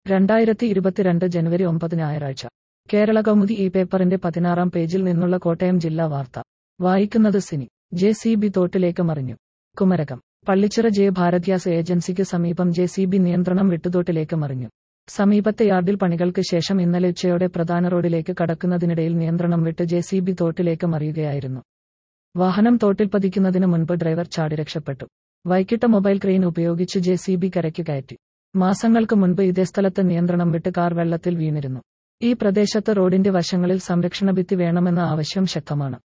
രണ്ടായിരത്തി ഇരുപത്തിരണ്ട് ജനുവരി ഒമ്പത് ഞായറാഴ്ച കേരള കൗമുദി ഈ പേപ്പറിന്റെ പതിനാറാം പേജിൽ നിന്നുള്ള കോട്ടയം ജില്ലാ വാർത്ത വായിക്കുന്നത് സിനി ജെ സി ബി തോട്ടിലേക്ക് മറിഞ്ഞു കുമരകം പള്ളിച്ചിറ ജെ ഭാരത്യാസ് ഏജൻസിക്ക് സമീപം ജെ സി ബി നിയന്ത്രണം വിട്ടുതോട്ടിലേക്ക് മറിഞ്ഞു സമീപത്തെ യാർഡിൽ പണികൾക്ക് ശേഷം ഇന്നലെ ഉച്ചയോടെ പ്രധാന റോഡിലേക്ക് കടക്കുന്നതിനിടയിൽ നിയന്ത്രണം വിട്ട് ജെ സി ബി തോട്ടിലേക്ക് മറിയുകയായിരുന്നു വാഹനം തോട്ടിൽ പതിക്കുന്നതിന് മുൻപ് ഡ്രൈവർ ചാടി രക്ഷപ്പെട്ടു വൈകിട്ട് മൊബൈൽ ക്രെയിൻ ഉപയോഗിച്ച് ജെ സി ബി കരയ്ക്ക് കയറ്റി മാസങ്ങൾക്ക് മുൻപ് ഇതേ സ്ഥലത്ത് നിയന്ത്രണം വിട്ട് കാർ വെള്ളത്തിൽ വീണിരുന്നു ഈ പ്രദേശത്ത് റോഡിന്റെ വശങ്ങളിൽ സംരക്ഷണ ഭിത്തി വേണമെന്ന ആവശ്യം ശക്തമാണ്